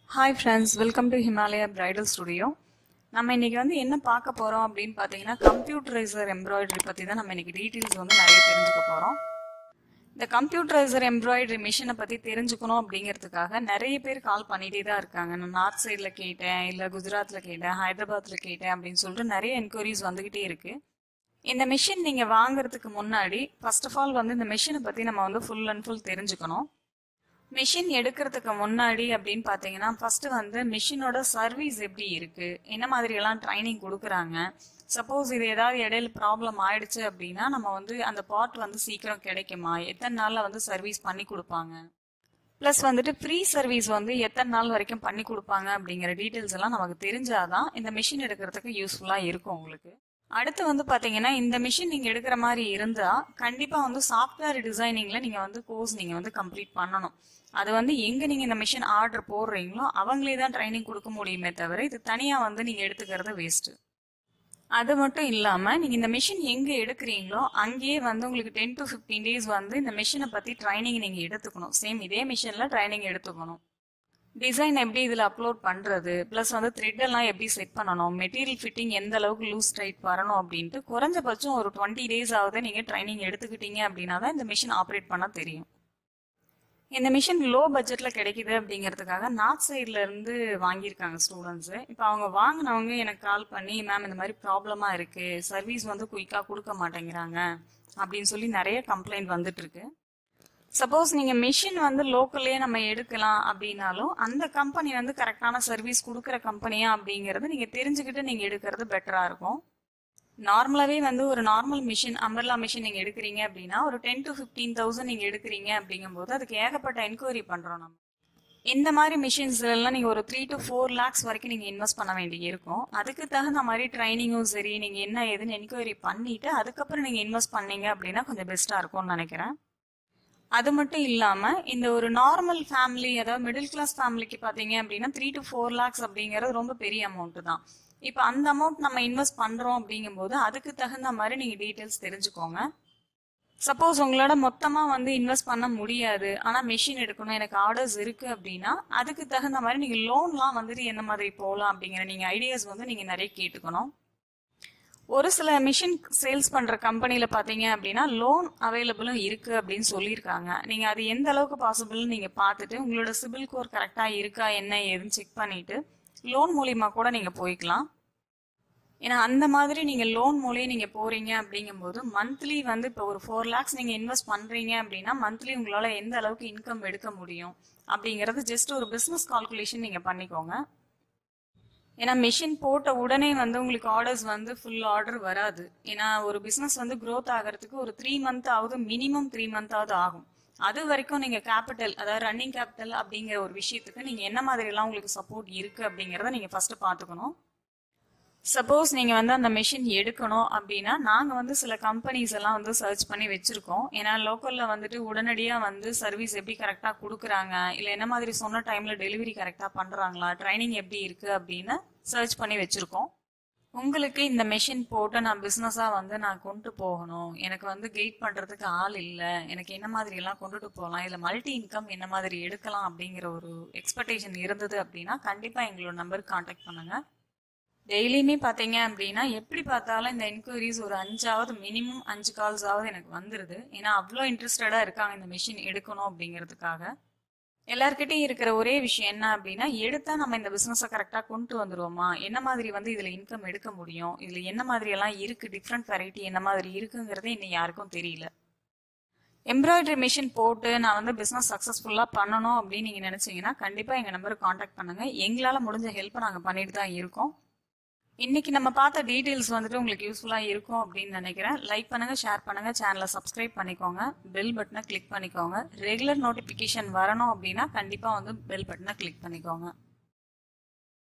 hi friends welcome to Himalaya bridal studio நம்ம இன்னைக்கு வந்து என்ன பார்க்க போகிறோம் அப்படின்னு பார்த்தீங்கன்னா கம்ப்யூட்டரைசர் எம்ப்ராய்டரி பற்றி தான் நம்ம இன்னைக்கு டீட்டெயில்ஸ் வந்து நிறைய தெரிஞ்சுக்க போகிறோம் இந்த கம்ப்யூட்டரைசர் எம்ப்ராய்டரி மிஷினை பற்றி தெரிஞ்சுக்கணும் அப்படிங்கிறதுக்காக நிறைய பேர் கால் பண்ணிகிட்டே தான் இருக்காங்க நான் நார்த் சைடில் கேட்டேன் இல்லை குஜராத்தில் கேட்டேன் ஹைதராபாத்தில் கேட்டேன் அப்படின்னு சொல்லிட்டு நிறைய என்கொயரிஸ் வந்துக்கிட்டே இருக்குது இந்த மிஷின் நீங்கள் வாங்குறதுக்கு முன்னாடி ஃபர்ஸ்ட் ஆஃப் ஆல் வந்து இந்த மிஷினை பற்றி நம்ம வந்து ஃபுல் அண்ட் ஃபுல் தெரிஞ்சுக்கணும் மிஷின் எடுக்கிறதுக்கு முன்னாடி அப்படின்னு பார்த்தீங்கன்னா ஃபர்ஸ்ட் வந்து மிஷினோட சர்வீஸ் எப்படி இருக்கு என்ன மாதிரி எல்லாம் ட்ரைனிங் கொடுக்குறாங்க சப்போஸ் இது ஏதாவது இடையில ப்ராப்ளம் ஆயிடுச்சு அப்படின்னா நம்ம வந்து அந்த பார்ட் வந்து சீக்கிரம் கிடைக்குமா எத்தனை நாள்ல வந்து சர்வீஸ் பண்ணி கொடுப்பாங்க ப்ளஸ் வந்துட்டு ஃப்ரீ சர்வீஸ் வந்து எத்தனை நாள் வரைக்கும் பண்ணி கொடுப்பாங்க அப்படிங்கிற டீட்டெயில்ஸ் எல்லாம் நமக்கு தெரிஞ்சாதான் இந்த மிஷின் எடுக்கிறதுக்கு யூஸ்ஃபுல்லாக இருக்கும் உங்களுக்கு அடுத்து வந்து பாத்தீங்கன்னா இந்த மிஷின் நீங்க எடுக்கிற மாதிரி இருந்தா கண்டிப்பா வந்து சாஃப்ட்வேர் டிசைனிங்ல நீங்க வந்து கோர்ஸ் நீங்க வந்து கம்ப்ளீட் பண்ணணும் அது வந்து எங்க நீங்க இந்த மிஷின் ஆர்டர் போடுறீங்களோ அவங்களே தான் ட்ரைனிங் கொடுக்க முடியுமே தவிர இது தனியா வந்து நீங்க எடுத்துக்கிறது வேஸ்ட் அது மட்டும் இல்லாம நீங்க இந்த மிஷின் எங்க எடுக்கிறீங்களோ அங்கேயே வந்து உங்களுக்கு டென் டு ஃபிஃப்டீன் டேஸ் வந்து இந்த மிஷினை பத்தி ட்ரைனிங் நீங்க எடுத்துக்கணும் சேம் இதே மிஷின்ல ட்ரைனிங் எடுத்துக்கணும் டிசைன் எப்படி இதில் அப்லோட் பண்ணுறது ப்ளஸ் வந்து த்ரெட் எல்லாம் எப்படி செட் பண்ணணும் மெட்டீரியல் ஃபிட்டிங் எந்த அளவுக்கு லூஸ் டைட் வரணும் அப்படின்ட்டு குறைஞ்சபட்சம் ஒரு டுவெண்ட்டி டேஸ் ஆகுது நீங்கள் ட்ரைனிங் எடுத்துக்கிட்டீங்க அப்படின்னா தான் இந்த மிஷின் ஆப்ரேட் பண்ண தெரியும் இந்த மிஷின் லோ பட்ஜெட்டில் கிடைக்குது அப்படிங்கிறதுக்காக நார்த் சைடில் இருந்து வாங்கியிருக்காங்க ஸ்டூடெண்ட்ஸு இப்போ அவங்க வாங்கினவங்க எனக்கு கால் பண்ணி மேம் இந்த மாதிரி ப்ராப்ளமாக இருக்குது சர்வீஸ் வந்து குயிக்காக கொடுக்க மாட்டேங்கிறாங்க அப்படின்னு சொல்லி நிறைய கம்ப்ளைண்ட் வந்துட்டு இருக்கு சப்போஸ் நீங்க மிஷின் வந்து லோக்கல்லே நம்ம எடுக்கலாம் அப்படின்னாலும் அந்த கம்பெனி வந்து கரெக்டான சர்வீஸ் கொடுக்குற கம்பெனியா அப்படிங்கறது நீங்க தெரிஞ்சுக்கிட்டு நீங்க எடுக்கிறது பெட்டரா இருக்கும் நார்மலாவே வந்து ஒரு நார்மல் மிஷின் அம்பர்லா மிஷின் நீங்க எடுக்கிறீங்க அப்படின்னா ஒரு டென் டு ஃபிஃப்டீன் தௌசண்ட் நீங்க எடுக்கிறீங்க அப்படிங்கும்போது அதுக்கு ஏகப்பட்ட என்கொயரி பண்றோம் நம்ம இந்த மாதிரி மிஷின்ஸ் எல்லாம் நீங்க ஒரு த்ரீ டு ஃபோர் லேக்ஸ் வரைக்கும் நீங்க இன்வெஸ்ட் பண்ண வேண்டி இருக்கும் அதுக்கு தகுந்த மாதிரி ட்ரைனிங்கும் சரி நீங்க என்ன ஏதுன்னு என்கொயரி பண்ணிட்டு அதுக்கப்புறம் நீங்க இன்வெஸ்ட் பண்ணீங்க அப்படின்னா கொஞ்சம் பெஸ்டா இருக்கும்னு நினைக்கிறேன் அது மட்டும் இல்லாம இந்த ஒரு நார்மல் ஃபேமிலி அதாவது மிடில் கிளாஸ் ஃபேமிலிக்கு பாத்தீங்க அப்படின்னா த்ரீ டு ஃபோர் லேக்ஸ் அப்படிங்கிறது ரொம்ப பெரிய அமௌண்ட் தான் இப்போ அந்த அமௌண்ட் நம்ம இன்வெஸ்ட் பண்றோம் அப்படிங்கும்போது அதுக்கு தகுந்த மாதிரி நீங்க டீட்டெயில்ஸ் தெரிஞ்சுக்கோங்க சப்போஸ் உங்களோட மொத்தமா வந்து இன்வெஸ்ட் பண்ண முடியாது ஆனா மெஷின் எடுக்கணும் எனக்கு ஆர்டர்ஸ் இருக்கு அப்படின்னா அதுக்கு தகுந்த மாதிரி நீங்க லோன்லாம் வந்துட்டு என்ன மாதிரி போகலாம் அப்படிங்கிற நீங்க ஐடியாஸ் வந்து நீங்க நிறைய கேட்டுக்கணும் ஒரு சில மிஷின் சேல்ஸ் பண்ற கம்பெனில பாத்தீங்க அப்படின்னா லோன் அவைலபிளும் இருக்கு அப்படின்னு சொல்லியிருக்காங்க நீங்க அது எந்த அளவுக்கு பாசிபிள்னு நீங்க பார்த்துட்டு உங்களோட சிபில் ஸ்கோர் கரெக்டா இருக்கா என்ன ஏதுன்னு செக் பண்ணிட்டு லோன் மூலியமா கூட நீங்க போய்க்கலாம் ஏன்னா அந்த மாதிரி நீங்க லோன் மூலியம் நீங்க போறீங்க அப்படிங்கும்போது மந்த்லி வந்து இப்போ ஒரு ஃபோர் லேக்ஸ் நீங்க இன்வெஸ்ட் பண்றீங்க அப்படின்னா மந்த்லி உங்களால எந்த அளவுக்கு இன்கம் எடுக்க முடியும் அப்படிங்கறது ஜஸ்ட் ஒரு பிசினஸ் கால்குலேஷன் நீங்க பண்ணிக்கோங்க ஏன்னா மிஷின் போட்ட உடனே வந்து உங்களுக்கு ஆர்டர்ஸ் வந்து ஃபுல் ஆர்டர் வராது ஏன்னா ஒரு பிஸ்னஸ் வந்து க்ரோத் ஆகிறதுக்கு ஒரு த்ரீ மந்த் ஆகுது மினிமம் த்ரீ மந்த்தாவது ஆகும் அது வரைக்கும் நீங்க கேபிட்டல் அதாவது ரன்னிங் கேபிட்டல் அப்படிங்கிற ஒரு விஷயத்துக்கு நீங்க என்ன மாதிரி எல்லாம் உங்களுக்கு சப்போர்ட் இருக்கு அப்படிங்கறத நீங்க ஃபர்ஸ்ட் பாத்துக்கணும் சப்போஸ் நீங்க வந்து அந்த மிஷின் எடுக்கணும் அப்படின்னா நாங்க வந்து சில கம்பெனிஸ் எல்லாம் வந்து சர்ச் பண்ணி வச்சிருக்கோம் ஏன்னா லோக்கல்ல வந்துட்டு உடனடியா வந்து சர்வீஸ் எப்படி கரெக்டா கொடுக்குறாங்க இல்ல என்ன மாதிரி சொன்ன டைம்ல டெலிவரி கரெக்டா பண்றாங்களா ட்ரைனிங் எப்படி இருக்கு அப்படின்னு சர்ச் பண்ணி வச்சிருக்கோம் உங்களுக்கு இந்த மெஷின் போட்டு நான் பிஸ்னஸா வந்து நான் கொண்டு போகணும் எனக்கு வந்து கைட் பண்றதுக்கு ஆள் இல்லை எனக்கு என்ன மாதிரி எல்லாம் கொண்டுட்டு போகலாம் இல்ல மல்டி இன்கம் என்ன மாதிரி எடுக்கலாம் அப்படிங்கிற ஒரு எக்ஸ்பெக்டேஷன் இருந்தது அப்படின்னா கண்டிப்பா எங்களோட நம்பருக்கு காண்டாக்ட் பண்ணுங்க டெய்லியுமே பார்த்தீங்க அப்படின்னா எப்படி பார்த்தாலும் இந்த என்கொயரிஸ் ஒரு அஞ்சாவது மினிமம் அஞ்சு கால்ஸ் ஆகுது எனக்கு வந்துருது ஏன்னா அவ்வளோ இன்ட்ரெஸ்டடாக இருக்காங்க இந்த மிஷின் எடுக்கணும் அப்படிங்கிறதுக்காக எல்லார்கிட்டையும் இருக்கிற ஒரே விஷயம் என்ன அப்படின்னா எடுத்தா நம்ம இந்த பிசினஸை கரெக்டாக கொண்டு வந்துருவோமா என்ன மாதிரி வந்து இதில் இன்கம் எடுக்க முடியும் இதில் என்ன மாதிரி எல்லாம் இருக்கு டிஃப்ரெண்ட் வெரைட்டி என்ன மாதிரி இருக்குங்கிறதே இன்னும் யாருக்கும் தெரியல எம்ப்ராய்டரி மிஷின் போட்டு நான் வந்து பிஸ்னஸ் சக்ஸஸ்ஃபுல்லாக பண்ணணும் அப்படின்னு நீங்கள் நினச்சிங்கன்னா கண்டிப்பாக எங்கள் நம்பருக்கு காண்டாக்ட் பண்ணுங்கள் எங்களால் முடிஞ்ச ஹெல்ப்பை நாங்கள் பண்ணிட்டு தான் இருக்கோம் இன்னைக்கு நம்ம பார்த்த டீட்டெயில்ஸ் வந்துட்டு உங்களுக்கு யூஸ்ஃபுல்லாக இருக்கும் அப்படின்னு நினைக்கிறேன் லைக் பண்ணுங்க ஷேர் பண்ணுங்க சேனலை சப்ஸ்கிரைப் பண்ணிக்கோங்க பெல் பட்டனை கிளிக் பண்ணிக்கோங்க ரெகுலர் நோட்டிஃபிகேஷன் வரணும் அப்படின்னா கண்டிப்பாக வந்து பெல் பட்டனை கிளிக் பண்ணிக்கோங்க